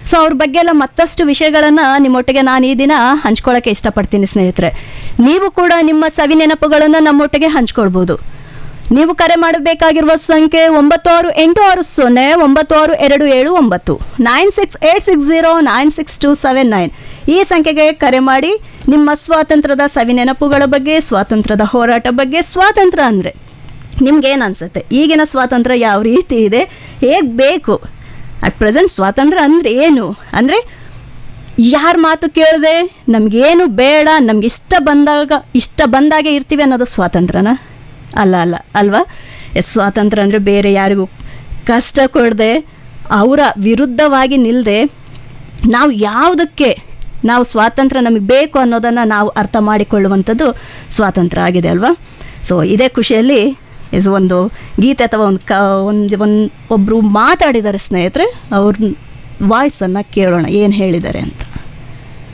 so ಅವ್ರ ಬಗ್ಗೆ ಎಲ್ಲ ಮತ್ತಷ್ಟು ವಿಷಯಗಳನ್ನು ನಿಮ್ಮೊಟ್ಟಿಗೆ ನಾನು ಈ ದಿನ ಹಂಚ್ಕೊಳ್ಳೋಕ್ಕೆ ಇಷ್ಟಪಡ್ತೀನಿ ಸ್ನೇಹಿತರೆ ನೀವು ಕೂಡ ನಿಮ್ಮ ಸವಿ ನೆನಪುಗಳನ್ನು ನಮ್ಮೊಟ್ಟಿಗೆ ಹಂಚ್ಕೊಳ್ಬೋದು ನೀವು ಕರೆ ಮಾಡಬೇಕಾಗಿರುವ ಸಂಖ್ಯೆ ಒಂಬತ್ತು ಆರು ಎಂಟು ಆರು ಸೊನ್ನೆ ಒಂಬತ್ತು ಆರು ಎರಡು ಏಳು ಒಂಬತ್ತು nine six eight six zero nine six two seven nine ಈ ಸಂಖ್ಯೆಗೆ ಕರೆ ಮಾಡಿ ನಿಮ್ಮ ಸ್ವಾತಂತ್ರ್ಯದ ಸವಿ ನೆನಪುಗಳ ಬಗ್ಗೆ ಸ್ವಾತಂತ್ರ್ಯದ ಹೋರಾಟ ಬಗ್ಗೆ ಸ್ವಾತಂತ್ರ್ಯ ಅಂದರೆ ನಿಮ್ಗೇನು ಅನ್ಸುತ್ತೆ ಈಗಿನ ಸ್ವಾತಂತ್ರ್ಯ ಯಾವ ರೀತಿ ಇದೆ ಹೇಗೆ ಬೇಕು ಅಟ್ ಪ್ರೆಸೆಂಟ್ ಸ್ವಾತಂತ್ರ್ಯ ಅಂದರೆ ಏನು ಅಂದರೆ ಯಾರ ಮಾತು ಕೇಳದೆ ನಮಗೇನು ಬೇಡ ನಮ್ಗೆ ಇಷ್ಟ ಬಂದಾಗ ಇಷ್ಟ ಬಂದಾಗೆ ಇರ್ತೀವಿ ಅನ್ನೋದು ಸ್ವಾತಂತ್ರ್ಯನ ಅಲ್ಲ ಅಲ್ಲ ಅಲ್ವಾ ಎಸ್ ಸ್ವಾತಂತ್ರ್ಯ ಅಂದರೆ ಬೇರೆ ಯಾರಿಗೂ ಕಷ್ಟ ಕೊಡದೆ ಅವರ ವಿರುದ್ಧವಾಗಿ ನಿಲ್ಲದೆ ನಾವು ಯಾವುದಕ್ಕೆ ನಾವು ಸ್ವಾತಂತ್ರ್ಯ ನಮಗೆ ಬೇಕು ಅನ್ನೋದನ್ನು ನಾವು ಅರ್ಥ ಮಾಡಿಕೊಳ್ಳುವಂಥದ್ದು ಸ್ವಾತಂತ್ರ್ಯ ಆಗಿದೆ ಅಲ್ವಾ ಸೊ ಇದೇ ಖುಷಿಯಲ್ಲಿ ಇಸ್ ಒಂದು ಗೀತೆ ಅಥವಾ ಒಂದು ಕ ಒಂದು ಒಂದು ಒಬ್ಬರು ಮಾತಾಡಿದ್ದಾರೆ ಸ್ನೇಹಿತರೆ ಅವ್ರ ವಾಯ್ಸನ್ನು ಕೇಳೋಣ ಏನು ಹೇಳಿದ್ದಾರೆ ಅಂತ